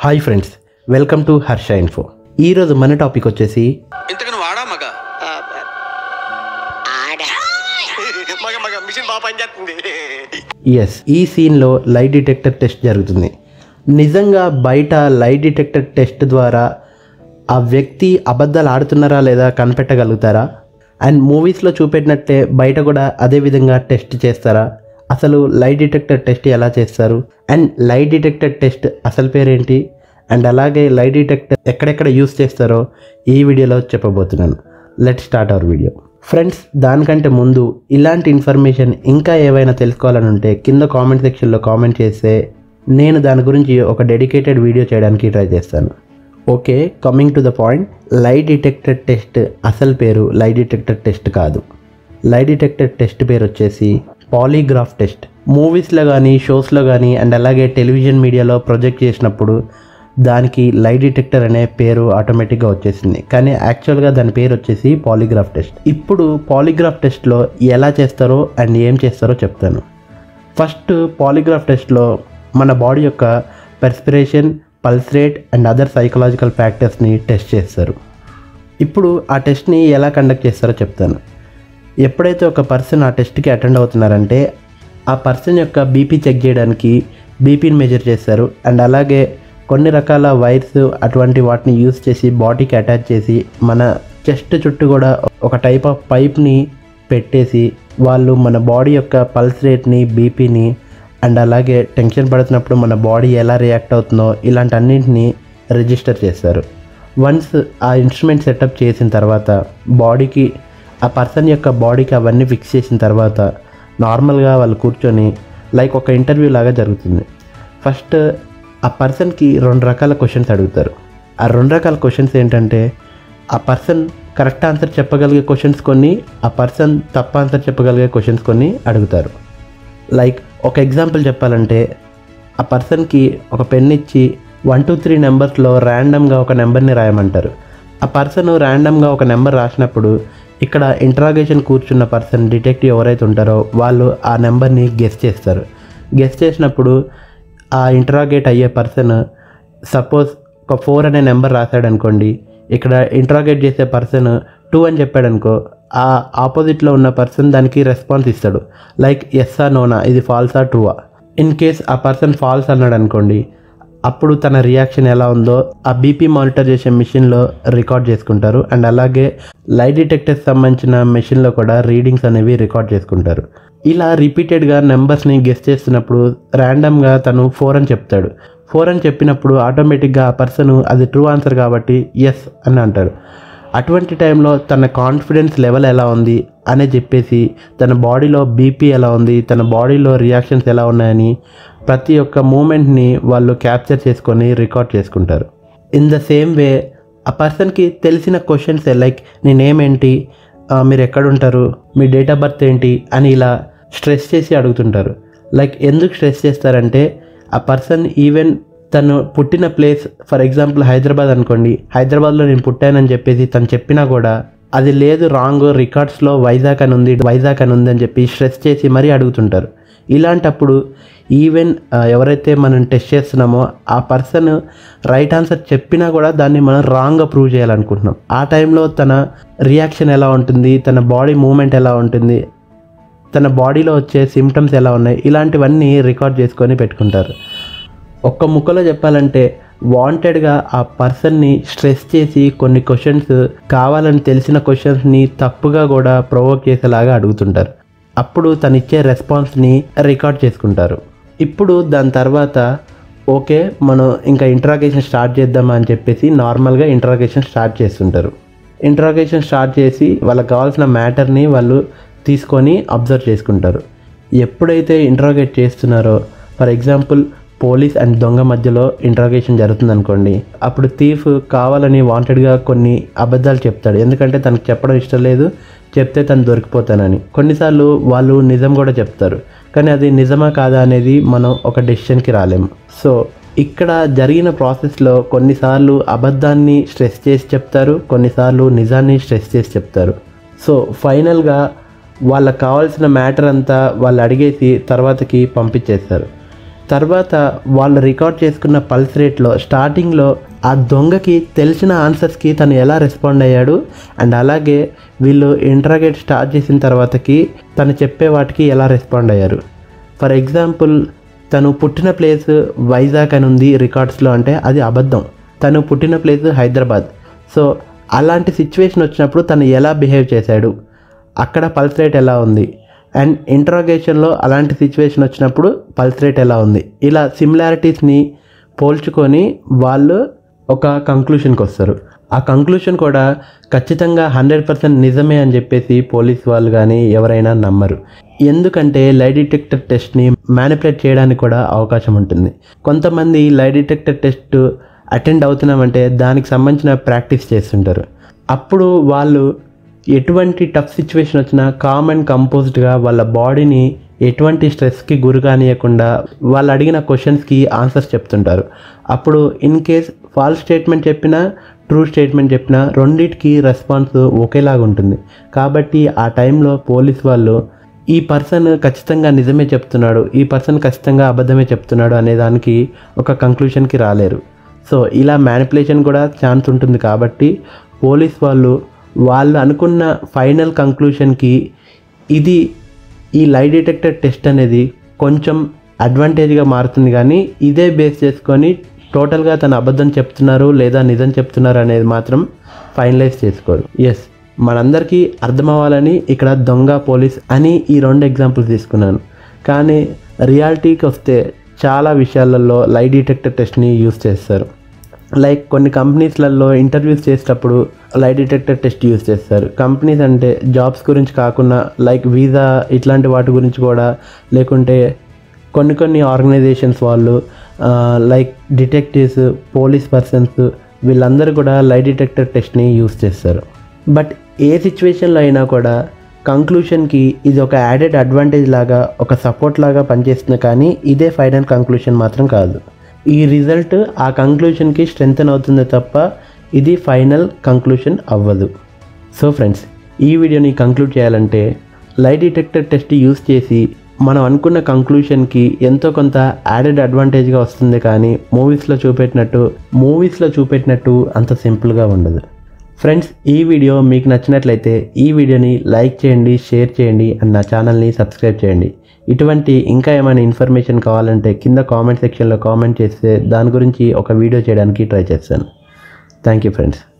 hi friends welcome to Harsha info ఈరోజు మన topic వచ్చేసి ఇంతకు నువ్వు ఆడా మగ మగ మగ మిషన్ బాగా పనిచేస్తుంది ఎస్ ఈ సీన్లో లై డిటెక్టర్ టెస్ట్ జరుగుతుంది నిజంగా బయట లై డిటెక్టర్ టెస్ట్ ద్వారా ఆ వ్యక్తి అబద్ధాలు ఆడుతున్నారా లేదా కనిపెట్టగలుగుతారా అండ్ మూవీస్లో చూపెట్టినట్టే బయట కూడా అదే విధంగా టెస్ట్ చేస్తారా అసలు లై డిటెక్టర్ టెస్ట్ ఎలా చేస్తారు అండ్ లై డిటెక్టర్ టెస్ట్ అసలు పేరేంటి అండ్ అలాగే లై డిటెక్టర్ ఎక్కడెక్కడ యూస్ చేస్తారో ఈ వీడియోలో చెప్పబోతున్నాను let start our video friends దానికంటే ముందు ఇలాంటి ఇన్ఫర్మేషన్ ఇంకా ఏవైనా తెలుసుకోవాలని ఉంటే కింద కామెంట్ సెక్షన్లో కామెంట్ చేస్తే నేను దాని గురించి ఒక డెడికేటెడ్ వీడియో చేయడానికి ట్రై చేస్తాను okay coming to the point lie detector test అసలు పేరు లై డిటెక్టర్ టెస్ట్ కాదు లై డిటెక్టర్ టెస్ట్ పేరు వచ్చేసి పాలీగ్రాఫ్ టెస్ట్ మూవీస్లో కానీ షోస్లో కానీ అండ్ అలాగే టెలివిజన్ మీడియాలో ప్రొజెక్ట్ చేసినప్పుడు దానికి లై డిటెక్టర్ అనే పేరు ఆటోమేటిక్గా వచ్చేసింది కానీ యాక్చువల్గా దాని పేరు వచ్చేసి పాలీగ్రాఫ్ టెస్ట్ ఇప్పుడు పాలీగ్రాఫ్ టెస్ట్లో ఎలా చేస్తారో అండ్ ఏం చేస్తారో చెప్తాను ఫస్ట్ పాలిగ్రాఫ్ టెస్ట్లో మన బాడీ యొక్క perspiration pulse rate and other psychological ఫ్యాక్టర్స్ని టెస్ట్ చేస్తారు ఇప్పుడు ఆ టెస్ట్ని ఎలా కండక్ట్ చేస్తారో చెప్తాను ఎప్పుడైతే ఒక పర్సన్ ఆ టెస్ట్కి అటెండ్ అవుతున్నారంటే ఆ పర్సన్ యొక్క బీపీ చెక్ చేయడానికి బీపీని మెజర్ చేస్తారు అండ్ అలాగే కొన్ని రకాల వైర్స్ అటువంటి వాటిని యూస్ చేసి బాడీకి అటాచ్ చేసి మన చెస్ట్ చుట్టూ కూడా ఒక టైప్ ఆఫ్ పైప్ని పెట్టేసి వాళ్ళు మన బాడీ యొక్క పల్స్ రేట్ని బీపీని అండ్ అలాగే టెన్షన్ పడుతున్నప్పుడు మన బాడీ ఎలా రియాక్ట్ అవుతుందో ఇలాంటి అన్నింటినీ రిజిస్టర్ చేస్తారు వన్స్ ఆ ఇన్స్ట్రుమెంట్ సెటప్ చేసిన తర్వాత బాడీకి ఆ పర్సన్ యొక్క బాడీకి అవన్నీ ఫిక్స్ చేసిన తర్వాత నార్మల్గా వాళ్ళు కూర్చొని లైక్ ఒక ఇంటర్వ్యూ లాగా జరుగుతుంది ఫస్ట్ ఆ పర్సన్కి రెండు రకాల క్వశ్చన్స్ అడుగుతారు ఆ రెండు రకాల క్వశ్చన్స్ ఏంటంటే ఆ పర్సన్ కరెక్ట్ ఆన్సర్ చెప్పగలిగే క్వశ్చన్స్ కొన్ని ఆ పర్సన్ తప్ప ఆన్సర్ చెప్పగలిగే క్వశ్చన్స్ కొన్ని అడుగుతారు లైక్ ఒక ఎగ్జాంపుల్ చెప్పాలంటే ఆ పర్సన్కి ఒక పెన్ ఇచ్చి వన్ టూ త్రీ నెంబర్స్లో ర్యాండమ్గా ఒక నెంబర్ని రాయమంటారు ఆ పర్సన్ ర్యాండమ్గా ఒక నెంబర్ రాసినప్పుడు ఇక్కడ ఇంట్రాగేషన్ కూర్చున్న పర్సన్ డిటెక్టివ్ ఎవరైతే ఉంటారో వాళ్ళు ఆ నెంబర్ని గెస్ చేస్తారు గెస్ చేసినప్పుడు ఆ ఇంట్రాగేట్ అయ్యే పర్సన్ సపోజ్ ఒక ఫోర్ అనే నెంబర్ రాశాడు అనుకోండి ఇక్కడ ఇంట్రాగేట్ చేసే పర్సన్ టూ అని చెప్పాడు అనుకో ఆ ఆపోజిట్లో ఉన్న పర్సన్ దానికి రెస్పాన్స్ ఇస్తాడు లైక్ ఎస్ఆ నోనా ఇది ఫాల్సా ట్రూవా ఇన్ కేస్ ఆ పర్సన్ ఫాల్స్ అన్నాడు అనుకోండి అప్పుడు తన రియాక్షన్ ఎలా ఉందో ఆ బీపీ మానిటర్ చేసే మిషన్లో రికార్డ్ చేసుకుంటారు అండ్ అలాగే లై డిటెక్టర్స్ సంబంధించిన మెషిన్లో కూడా రీడింగ్స్ అనేవి రికార్డ్ చేసుకుంటారు ఇలా రిపీటెడ్గా నెంబర్స్ని గెస్ చేస్తున్నప్పుడు ర్యాండమ్గా తను ఫోర్ అని చెప్తాడు ఫోర్ అని చెప్పినప్పుడు ఆటోమేటిక్గా ఆ పర్సన్ అది ట్రూ ఆన్సర్ కాబట్టి ఎస్ అని అంటాడు అటువంటి టైంలో తన కాన్ఫిడెన్స్ లెవెల్ ఎలా ఉంది అని చెప్పేసి తన బాడీలో బీపీ ఎలా ఉంది తన బాడీలో రియాక్షన్స్ ఎలా ఉన్నాయని ప్రతి ఒక్క మూమెంట్ని వాళ్ళు క్యాప్చర్ చేసుకొని రికార్డ్ చేసుకుంటారు ఇన్ ద సేమ్ వే ఆ పర్సన్కి తెలిసిన క్వశ్చన్స్ లైక్ నీ నేమ్ ఏంటి ఆ, మీరు ఎక్కడుంటారు మీ డేట్ ఆఫ్ బర్త్ ఏంటి అని ఇలా స్ట్రెస్ చేసి అడుగుతుంటారు లైక్ ఎందుకు స్ట్రెస్ చేస్తారంటే ఆ పర్సన్ ఈవెన్ తను పుట్టిన ప్లేస్ ఫర్ ఎగ్జాంపుల్ హైదరాబాద్ అనుకోండి హైదరాబాద్లో నేను పుట్టానని చెప్పేసి తను చెప్పినా కూడా అది లేదు రాంగ్ రికార్డ్స్లో వైజాగ్ అని ఉంది వైజాగ్ అని ఉంది అని చెప్పి స్ట్రెస్ చేసి మరీ అడుగుతుంటారు ఇలాంటప్పుడు ఈవెన్ ఆ, ఎవరైతే మనం టెస్ట్ చేస్తున్నామో ఆ పర్సన్ రైట్ ఆన్సర్ చెప్పినా కూడా దాన్ని మనం రాంగ్గా ప్రూవ్ చేయాలనుకుంటున్నాం ఆ టైంలో తన రియాక్షన్ ఎలా ఉంటుంది తన బాడీ మూమెంట్ ఎలా ఉంటుంది తన బాడీలో వచ్చే సిమ్టమ్స్ ఎలా ఉన్నాయి ఇలాంటివన్నీ రికార్డ్ చేసుకొని పెట్టుకుంటారు ఒక్క ముక్కలో చెప్పాలంటే వాంటెడ్గా ఆ పర్సన్ని స్ట్రెస్ చేసి కొన్ని క్వశ్చన్స్ కావాలని తెలిసిన క్వశ్చన్స్ని తప్పుగా కూడా ప్రొవోక్ చేసేలాగా అడుగుతుంటారు అప్పుడు తను ఇచ్చే రెస్పాన్స్ని రికార్డ్ చేసుకుంటారు ఇప్పుడు దాని తర్వాత ఓకే మనం ఇంకా ఇంట్రాగేషన్ స్టార్ట్ చేద్దామా అని చెప్పేసి నార్మల్గా ఇంట్రాగేషన్ స్టార్ట్ చేస్తుంటారు ఇంట్రాగేషన్ స్టార్ట్ చేసి వాళ్ళకి కావాల్సిన మ్యాటర్ని వాళ్ళు తీసుకొని అబ్జర్వ్ చేసుకుంటారు ఎప్పుడైతే ఇంట్రాగేట్ చేస్తున్నారో ఫర్ ఎగ్జాంపుల్ పోలీస్ అండ్ దొంగ మధ్యలో ఇంట్రాగేషన్ జరుగుతుంది అనుకోండి అప్పుడు థీఫ్ కావాలని వాంటెడ్గా కొన్ని అబద్ధాలు చెప్తాడు ఎందుకంటే తనకు చెప్పడం ఇష్టం లేదు చెప్తే తను దొరికిపోతానని కొన్నిసార్లు వాళ్ళు నిజం కూడా చెప్తారు కానీ అది నిజమా కాదా అనేది మనం ఒక డెసిషన్కి రాలేము సో ఇక్కడ జరిగిన ప్రాసెస్లో కొన్నిసార్లు అబద్ధాన్ని స్ట్రెస్ చేసి చెప్తారు కొన్నిసార్లు నిజాన్ని స్ట్రెస్ చేసి చెప్తారు సో ఫైనల్గా వాళ్ళకి కావాల్సిన మ్యాటర్ అంతా వాళ్ళు అడిగేసి తర్వాతకి పంపించేస్తారు తర్వాత వాళ్ళు రికార్డ్ చేసుకున్న పల్స్ రేట్లో స్టార్టింగ్లో ఆ దొంగకి తెలిసిన ఆన్సర్స్కి తను ఎలా రెస్పాండ్ అయ్యాడు అండ్ అలాగే వీళ్ళు ఇంటరాగేట్ స్టార్ట్ చేసిన తర్వాతకి తను చెప్పే వాటికి ఎలా రెస్పాండ్ అయ్యారు ఫర్ ఎగ్జాంపుల్ తను పుట్టిన ప్లేస్ వైజాగ్ అని ఉంది రికార్డ్స్లో అంటే అది అబద్ధం తను పుట్టిన ప్లేస్ హైదరాబాద్ సో అలాంటి సిచ్యువేషన్ వచ్చినప్పుడు తను ఎలా బిహేవ్ చేశాడు అక్కడ పల్స్ రేట్ ఎలా ఉంది అండ్ ఇంట్రాగేషన్లో అలాంటి సిచ్యువేషన్ వచ్చినప్పుడు పల్స్ రేట్ ఎలా ఉంది ఇలా సిమిలారిటీస్ని పోల్చుకొని వాళ్ళు ఒక కంక్లూషన్కి వస్తారు ఆ కంక్లూషన్ కూడా ఖచ్చితంగా హండ్రెడ్ పర్సెంట్ నిజమే అని చెప్పేసి పోలీస్ వాళ్ళు కానీ ఎవరైనా నమ్మరు ఎందుకంటే లై డిటెక్టర్ టెస్ట్ని మ్యానిపులేట్ చేయడానికి కూడా అవకాశం ఉంటుంది కొంతమంది లై డిటెక్టర్ టెస్ట్ అటెండ్ అవుతున్నామంటే దానికి సంబంధించిన ప్రాక్టీస్ చేస్తుంటారు అప్పుడు వాళ్ళు ఎటువంటి టఫ్ సిచ్యువేషన్ వచ్చినా కామ్ అండ్ కంపోజ్డ్గా వాళ్ళ బాడీని ఎటువంటి స్ట్రెస్కి గురి కానియకుండా వాళ్ళు అడిగిన క్వశ్చన్స్కి ఆన్సర్స్ చెప్తుంటారు అప్పుడు ఇన్ కేస్ ఫాల్స్ స్టేట్మెంట్ చెప్పినా ట్రూ స్టేట్మెంట్ చెప్పినా రెండింటికి రెస్పాన్స్ ఒకేలాగా ఉంటుంది కాబట్టి ఆ టైంలో పోలీస్ వాళ్ళు ఈ పర్సన్ ఖచ్చితంగా నిజమే చెప్తున్నాడు ఈ పర్సన్ ఖచ్చితంగా అబద్ధమే చెప్తున్నాడు అనే దానికి ఒక కంక్లూషన్కి రాలేరు సో ఇలా మ్యానిపులేషన్ కూడా ఛాన్స్ ఉంటుంది కాబట్టి పోలీస్ వాళ్ళు వాళ్ళు అనుకున్న ఫైనల్ కంక్లూషన్కి ఇది ఈ లై డిటెక్టర్ టెస్ట్ అనేది కొంచెం అడ్వాంటేజ్గా మారుతుంది కానీ ఇదే బేస్ చేసుకొని టోటల్గా తను అబద్ధం చెప్తున్నారు లేదా నిజం చెప్తున్నారు అనేది మాత్రం ఫైనలైజ్ చేసుకోరు ఎస్ మనందరికీ అర్థమవ్వాలని ఇక్కడ దొంగ పోలీస్ అని ఈ రెండు ఎగ్జాంపుల్స్ తీసుకున్నాను కానీ రియాలిటీకి వస్తే చాలా విషయాలలో లై డిటెక్టర్ టెస్ట్ని యూస్ చేస్తారు లైక్ కొన్ని కంపెనీస్లలో ఇంటర్వ్యూస్ చేసేటప్పుడు లై డిటెక్టర్ టెస్ట్ యూస్ చేస్తారు కంపెనీస్ అంటే జాబ్స్ గురించి కాకుండా లైక్ వీసా ఇట్లాంటి వాటి గురించి కూడా లేకుంటే కొన్ని కొన్ని ఆర్గనైజేషన్స్ వాళ్ళు లైక్ డిటెక్టివ్స్ పోలీస్ పర్సన్స్ వీళ్ళందరూ కూడా లై డిటెక్టర్ టెస్ట్ని యూస్ చేస్తారు బట్ ఏ సిచ్యువేషన్లో అయినా కూడా కంక్లూషన్కి ఇది ఒక యాడెడ్ అడ్వాంటేజ్ లాగా ఒక సపోర్ట్ లాగా పనిచేస్తుంది కానీ ఇదే ఫైనల్ కంక్లూషన్ మాత్రం కాదు ఈ రిజల్ట్ ఆ కంక్లూషన్కి స్ట్రెంగ్తన్ అవుతుంది తప్ప ఇది ఫైనల్ కంక్లూషన్ అవ్వదు సో ఫ్రెండ్స్ ఈ వీడియోని కంక్లూడ్ చేయాలంటే లై డిటెక్టర్ టెస్ట్ యూస్ చేసి మనం అనుకున్న కంక్లూషన్కి ఎంతో కొంత యాడెడ్ అడ్వాంటేజ్గా వస్తుంది కానీ మూవీస్లో చూపెట్టినట్టు మూవీస్లో చూపెట్టినట్టు అంత సింపుల్గా ఉండదు ఫ్రెండ్స్ ఈ వీడియో మీకు నచ్చినట్లయితే ఈ వీడియోని లైక్ చేయండి షేర్ చేయండి అండ్ నా ఛానల్ని సబ్స్క్రైబ్ చేయండి ఇటువంటి ఇంకా ఏమైనా ఇన్ఫర్మేషన్ కావాలంటే కింద కామెంట్ సెక్షన్లో కామెంట్ చేస్తే దాని గురించి ఒక వీడియో చేయడానికి ట్రై చేస్తాను థ్యాంక్ యూ ఫ్రెండ్స్